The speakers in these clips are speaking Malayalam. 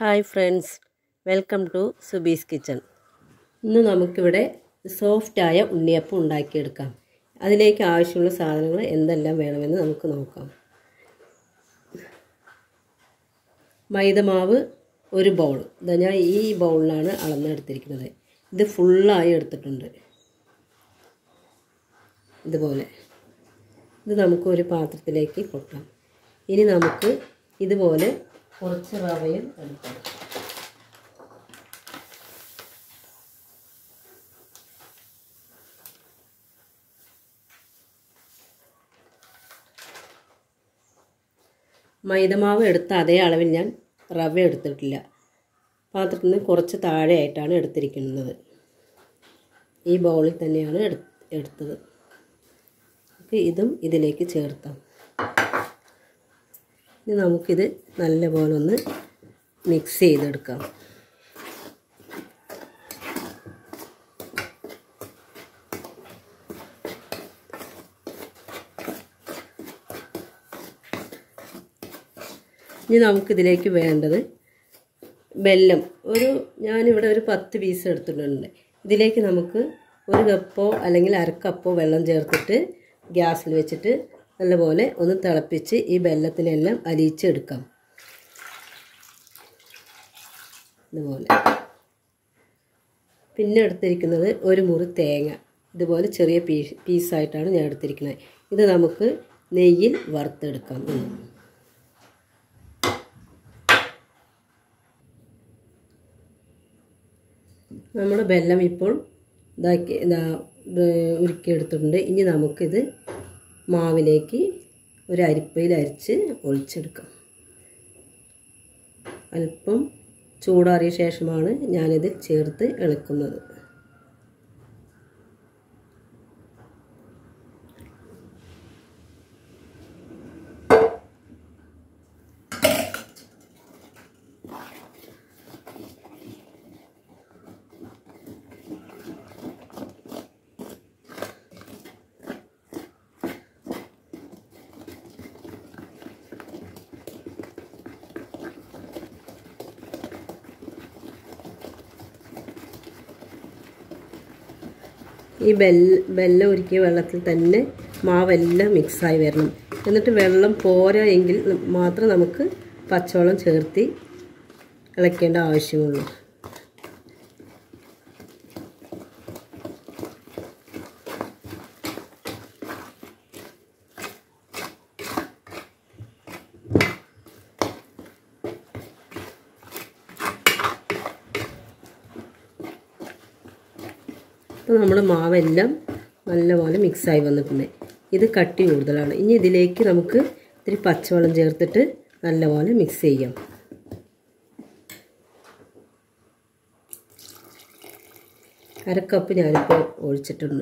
hi friends welcome to Subi's kitchen ഇന്ന് നമുക്കിവിടെ സോഫ്റ്റായ ഉണ്ണിയപ്പം ഉണ്ടാക്കിയെടുക്കാം അതിലേക്ക് ആവശ്യമുള്ള സാധനങ്ങൾ എന്തെല്ലാം വേണമെന്ന് നമുക്ക് നോക്കാം മൈദമാവ് ഒരു ബൗൾ ഇതാ ഞാൻ ഈ ബൗളിലാണ് അളന്നെടുത്തിരിക്കുന്നത് ഇത് ഫുള്ളായി എടുത്തിട്ടുണ്ട് ഇതുപോലെ ഇത് നമുക്ക് ഒരു പാത്രത്തിലേക്ക് കൊട്ടാം ഇനി നമുക്ക് ഇതുപോലെ കുറച്ച് റവയും എടുക്കാം മൈദമാവ് എടുത്ത അതേ അളവിൽ ഞാൻ റവ എടുത്തിട്ടില്ല പാത്രത്തിൽ നിന്ന് കുറച്ച് താഴെയായിട്ടാണ് എടുത്തിരിക്കുന്നത് ഈ ബൗളിൽ തന്നെയാണ് എടു എടുത്തത് നമുക്ക് ഇതും ഇതിലേക്ക് ചേർത്താം ഇനി നമുക്കിത് നല്ലപോലെ ഒന്ന് മിക്സ് ചെയ്തെടുക്കാം ഇനി നമുക്കിതിലേക്ക് വേണ്ടത് വെല്ലം ഒരു ഞാനിവിടെ ഒരു പത്ത് പീസ് എടുത്തിട്ടുണ്ട് ഇതിലേക്ക് നമുക്ക് ഒരു കപ്പോ അല്ലെങ്കിൽ അരക്കപ്പോ വെള്ളം ചേർത്തിട്ട് ഗ്യാസിൽ വെച്ചിട്ട് നല്ലപോലെ ഒന്ന് തിളപ്പിച്ച് ഈ വെല്ലത്തിനെല്ലാം അലിയിച്ചെടുക്കാം ഇതുപോലെ പിന്നെ എടുത്തിരിക്കുന്നത് ഒരു മുറി തേങ്ങ ഇതുപോലെ ചെറിയ പീസ് പീസായിട്ടാണ് ഞാൻ എടുത്തിരിക്കുന്നത് ഇത് നമുക്ക് നെയ്യിൽ വറുത്തെടുക്കാം നമ്മുടെ വെല്ലം ഇപ്പോൾ ഇതാക്കി ഇതാ ഉരുക്കിയെടുത്തിട്ടുണ്ട് ഇനി നമുക്കിത് മാവിലേക്ക് ഒരു അരിപ്പയിൽ അരിച്ച് ഒഴിച്ചെടുക്കാം അല്പം ചൂടാറിയ ശേഷമാണ് ഞാനിത് ചേർത്ത് ഇളക്കുന്നത് ഈ ബെല്ല ബെല്ലം ഒരുക്കിയ വെള്ളത്തിൽ തന്നെ മാവെല്ലാം മിക്സായി വരണം എന്നിട്ട് വെള്ളം പോരാ എങ്കിൽ മാത്രം നമുക്ക് പച്ചവെള്ളം ചേർത്തി ഇളക്കേണ്ട ആവശ്യമുള്ളൂ അപ്പോൾ നമ്മുടെ മാവെല്ലാം നല്ലപോലെ മിക്സായി വന്നിട്ടുണ്ട് ഇത് കട്ടി കൂടുതലാണ് ഇനി ഇതിലേക്ക് നമുക്ക് ഇത്തിരി പച്ചവെള്ളം ചേർത്തിട്ട് നല്ലപോലെ മിക്സ് ചെയ്യാം അരക്കപ്പ് ഞാനിപ്പോൾ ഒഴിച്ചിട്ടുണ്ട്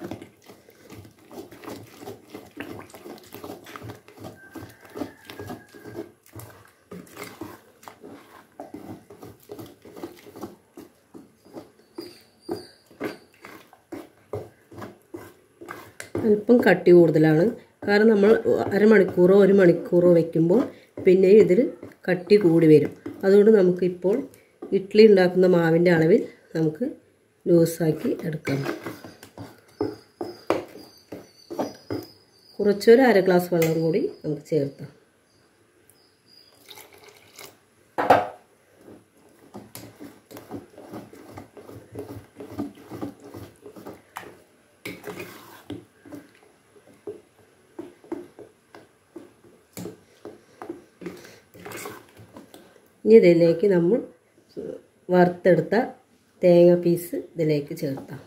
അല്പം കട്ടി കൂടുതലാണ് കാരണം നമ്മൾ അരമണിക്കൂറോ ഒരു മണിക്കൂറോ വെക്കുമ്പോൾ പിന്നെ ഇതിൽ കട്ടി കൂടി വരും അതുകൊണ്ട് നമുക്കിപ്പോൾ ഇഡ്ഡലി ഉണ്ടാക്കുന്ന മാവിൻ്റെ അളവിൽ നമുക്ക് ലൂസാക്കി എടുക്കാം കുറച്ചൊരു അര ഗ്ലാസ് വെള്ളം കൂടി നമുക്ക് ചേർത്താം ഇനി ഇതിലേക്ക് നമ്മൾ വറുത്തെടുത്ത തേങ്ങ പീസ് ഇതിലേക്ക് ചേർത്താം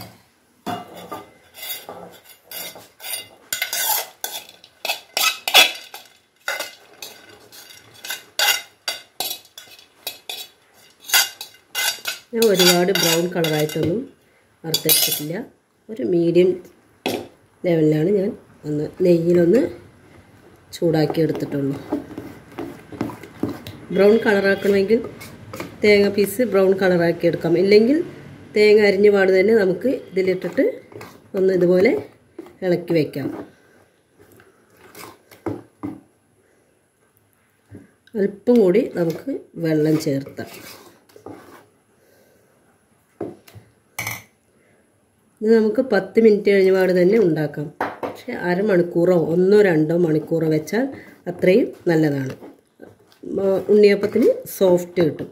ഞാൻ ഒരുപാട് ബ്രൗൺ കളറായിട്ടൊന്നും വറുത്തെടുത്തിട്ടില്ല ഒരു മീഡിയം ലെവലിലാണ് ഞാൻ ഒന്ന് നെയ്യിലൊന്ന് ചൂടാക്കി എടുത്തിട്ടുള്ളൂ ബ്രൗൺ കളറാക്കണമെങ്കിൽ തേങ്ങ പീസ് ബ്രൗൺ കളറാക്കി എടുക്കാം ഇല്ലെങ്കിൽ തേങ്ങ അരിഞ്ഞ പാട് തന്നെ നമുക്ക് ഇതിലിട്ടിട്ട് ഒന്ന് ഇതുപോലെ ഇളക്കി വയ്ക്കാം അല്പം കൂടി നമുക്ക് വെള്ളം ചേർത്താം ഇത് നമുക്ക് പത്ത് മിനിറ്റ് കഴിഞ്ഞ പാട് തന്നെ ഉണ്ടാക്കാം പക്ഷേ അരമണിക്കൂറോ ഒന്നോ രണ്ടോ മണിക്കൂറോ വെച്ചാൽ അത്രയും നല്ലതാണ് ഉണ്ണിയപ്പത്തിന് സോഫ്റ്റ് കിട്ടും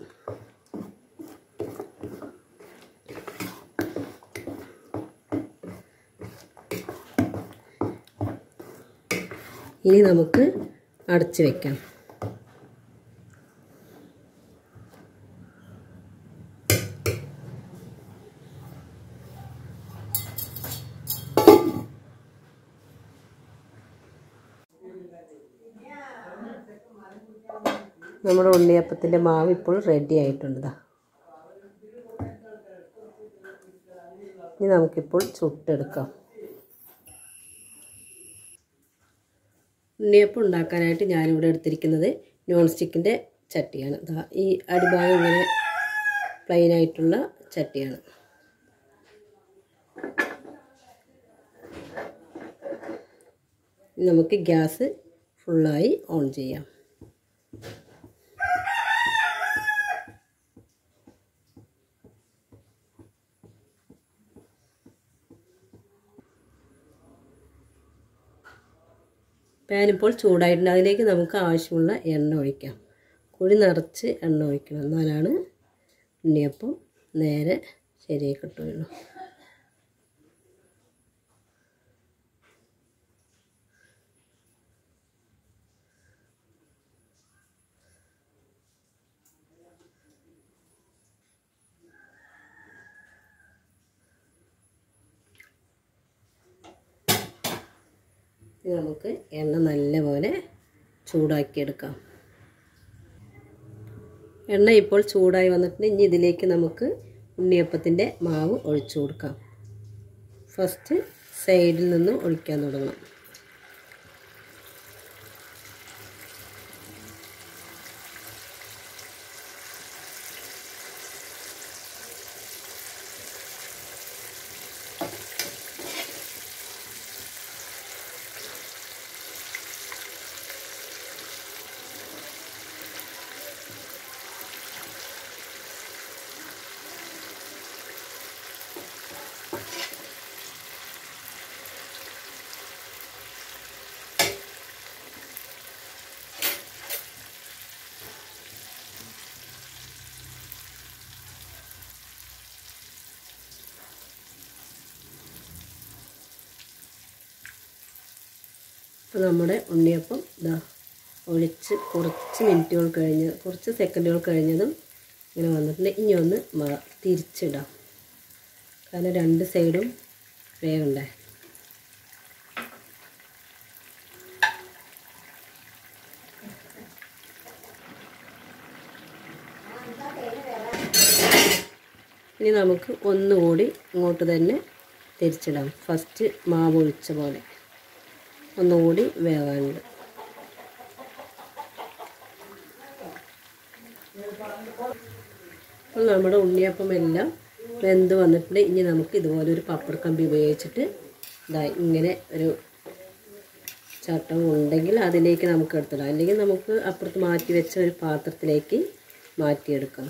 ഇനി നമുക്ക് അടച്ചു വയ്ക്കാം നമ്മുടെ ഉണ്ണിയപ്പത്തിൻ്റെ മാവ് ഇപ്പോൾ റെഡി ആയിട്ടുണ്ട് ഇനി നമുക്കിപ്പോൾ ചുട്ടെടുക്കാം ഉണ്ണിയപ്പം ഉണ്ടാക്കാനായിട്ട് ഞാനിവിടെ എടുത്തിരിക്കുന്നത് നോൺ സ്റ്റിക്കിൻ്റെ ചട്ടിയാണ് ഇതാ ഈ അടിഭാഗം ഇങ്ങനെ പ്ലെയിൻ ആയിട്ടുള്ള ചട്ടിയാണ് നമുക്ക് ഗ്യാസ് ഫുള്ളായി ഓൺ ചെയ്യാം പാൻ ഇപ്പോൾ ചൂടായിട്ടുണ്ട് അതിലേക്ക് നമുക്ക് ആവശ്യമുള്ള എണ്ണ ഒഴിക്കാം കുഴി നിറച്ച് എണ്ണ ഒഴിക്കണം എന്നാലാണ് ഉണ്ണിയപ്പം നേരെ ശരിയായി കിട്ടുകയുള്ളൂ നമുക്ക് എണ്ണ നല്ലപോലെ ചൂടാക്കിയെടുക്കാം എണ്ണ ഇപ്പോൾ ചൂടായി വന്നിട്ടുണ്ട് ഇനി ഇതിലേക്ക് നമുക്ക് ഉണ്ണിയപ്പത്തിൻ്റെ മാവ് ഒഴിച്ചു കൊടുക്കാം ഫസ്റ്റ് സൈഡിൽ നിന്ന് ഒഴിക്കാൻ തുടങ്ങണം അപ്പോൾ നമ്മുടെ ഉണ്ണിയപ്പം ഇതാ ഒഴിച്ച് കുറച്ച് മിനിറ്റുകൾ കഴിഞ്ഞ് കുറച്ച് സെക്കൻഡുകൾ കഴിഞ്ഞതും ഇങ്ങനെ വന്നിട്ടുണ്ട് ഇനി ഒന്ന് മ തിരിച്ചിടാം കാരണം രണ്ട് സൈഡും വേഗണ്ടേ ഇനി നമുക്ക് ഒന്നുകൂടി ഇങ്ങോട്ട് തന്നെ തിരിച്ചിടാം ഫസ്റ്റ് മാവ് ഒഴിച്ച പോലെ ഒന്നുകൂടി വേവാനുണ്ട് അപ്പോൾ നമ്മുടെ ഉണ്ണിയപ്പം എല്ലാം വെന്ത് വന്നിട്ടുണ്ട് ഇനി നമുക്ക് ഇതുപോലെ ഒരു പപ്പട കമ്പി ഉപയോഗിച്ചിട്ട് ഇതാ ഇങ്ങനെ ഒരു ചട്ടം ഉണ്ടെങ്കിൽ അതിലേക്ക് നമുക്ക് എടുത്തിടാം അല്ലെങ്കിൽ നമുക്ക് അപ്പുറത്ത് മാറ്റി വെച്ച ഒരു പാത്രത്തിലേക്ക് മാറ്റിയെടുക്കാം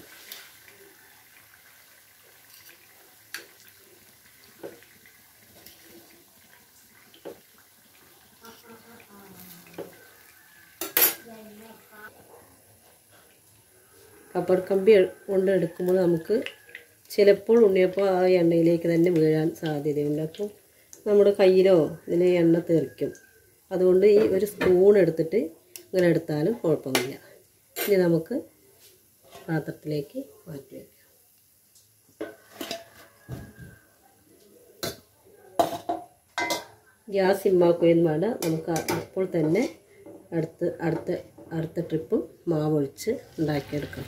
കപ്പർ കമ്പി കൊണ്ട് എടുക്കുമ്പോൾ നമുക്ക് ചിലപ്പോൾ ഉണ്ണിയപ്പോൾ ആ എണ്ണയിലേക്ക് തന്നെ വീഴാൻ സാധ്യതയുണ്ട് അപ്പോൾ നമ്മുടെ കയ്യിലോ ഇതിൽ എണ്ണ തെറിക്കും അതുകൊണ്ട് ഈ ഒരു സ്പൂൺ എടുത്തിട്ട് ഇങ്ങനെ എടുത്താലും കുഴപ്പമൊന്നുമില്ല ഇനി നമുക്ക് പാത്രത്തിലേക്ക് മാറ്റി വയ്ക്കാം ഗ്യാസ് സിമ്മാക്കുകയും വേണ്ട നമുക്ക് അപ്പോൾ തന്നെ അടുത്ത് അടുത്ത അടുത്ത ട്രിപ്പും മാവൊഴിച്ച് ഉണ്ടാക്കിയെടുക്കാം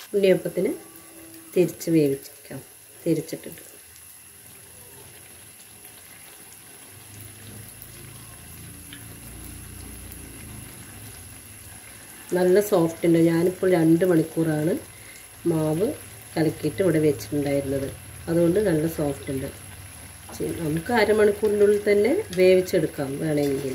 ഉണ്ണിയപ്പത്തിന് തിരിച്ച് വേവിച്ചിരിക്കാം തിരിച്ചിട്ടിട്ട് നല്ല സോഫ്റ്റ് ഉണ്ട് ഞാനിപ്പോൾ രണ്ട് മണിക്കൂറാണ് മാവ് കലക്കിയിട്ട് ഇവിടെ വെച്ചിട്ടുണ്ടായിരുന്നത് അതുകൊണ്ട് നല്ല സോഫ്റ്റ് ഉണ്ട് ചെ- നമുക്ക് അരമണിക്കൂറിനുള്ളിൽ തന്നെ വേവിച്ചെടുക്കാം വേണമെങ്കിൽ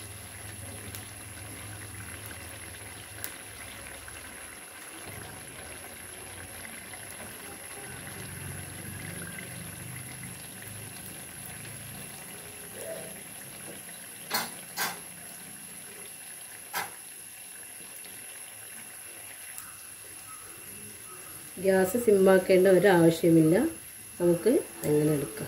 ഗ്യാസ് സിമ്മാക്കേണ്ട ഒരു ആവശ്യമില്ല നമുക്ക് അങ്ങനെ എടുക്കാം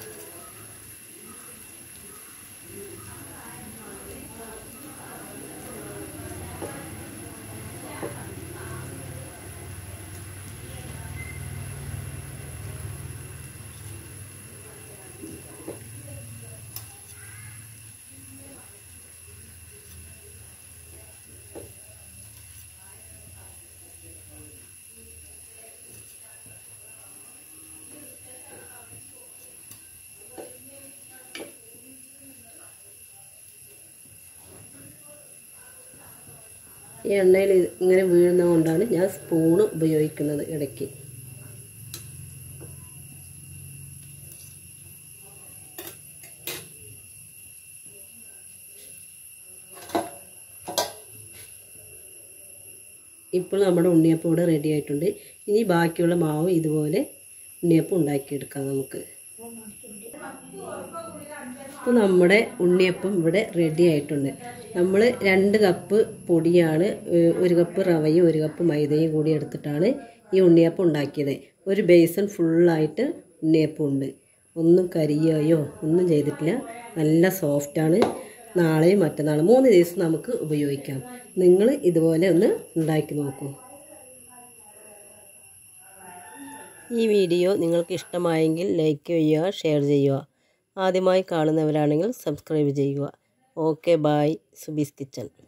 ഈ എണ്ണയിൽ ഇങ്ങനെ വീഴുന്നത് കൊണ്ടാണ് ഞാൻ സ്പൂണ് ഉപയോഗിക്കുന്നത് ഇടയ്ക്ക് ഇപ്പോൾ നമ്മുടെ ഉണ്ണിയപ്പം ഇവിടെ റെഡി ആയിട്ടുണ്ട് ഇനി ബാക്കിയുള്ള മാവ് ഇതുപോലെ ഉണ്ണിയപ്പം ഉണ്ടാക്കിയെടുക്കാം നമുക്ക് അപ്പോൾ നമ്മുടെ ഉണ്ണിയപ്പം ഇവിടെ റെഡി ആയിട്ടുണ്ട് നമ്മൾ രണ്ട് കപ്പ് പൊടിയാണ് ഏഹ്, ഒരു കപ്പ് റവയും ഒരു കപ്പ് മൈദയും കൂടി എടുത്തിട്ടാണ് ഈ ഉണ്ണിയപ്പം ഉണ്ടാക്കിയത് ഒരു ബേസൺ ഫുള്ളായിട്ട് ഉണ്ണിയപ്പം ഉണ്ട് ഒന്നും കരിയുകയോ ഒന്നും ചെയ്തിട്ടില്ല നല്ല സോഫ്റ്റാണ് നാളെയും മറ്റന്നാളും മൂന്ന് ദിവസം നമുക്ക് ഉപയോഗിക്കാം നിങ്ങൾ ഇതുപോലെ ഒന്ന് ഉണ്ടാക്കി നോക്കൂ ഈ വീഡിയോ നിങ്ങൾക്ക് ഇഷ്ടമായെങ്കിൽ ലൈക്ക് ചെയ്യുക ഷെയർ ചെയ്യുക ആദ്യമായി കാണുന്നവരാണെങ്കിൽ സബ്സ്ക്രൈബ് ചെയ്യുക ഓക്കെ ബായ് സുബീസ് കിച്ചൺ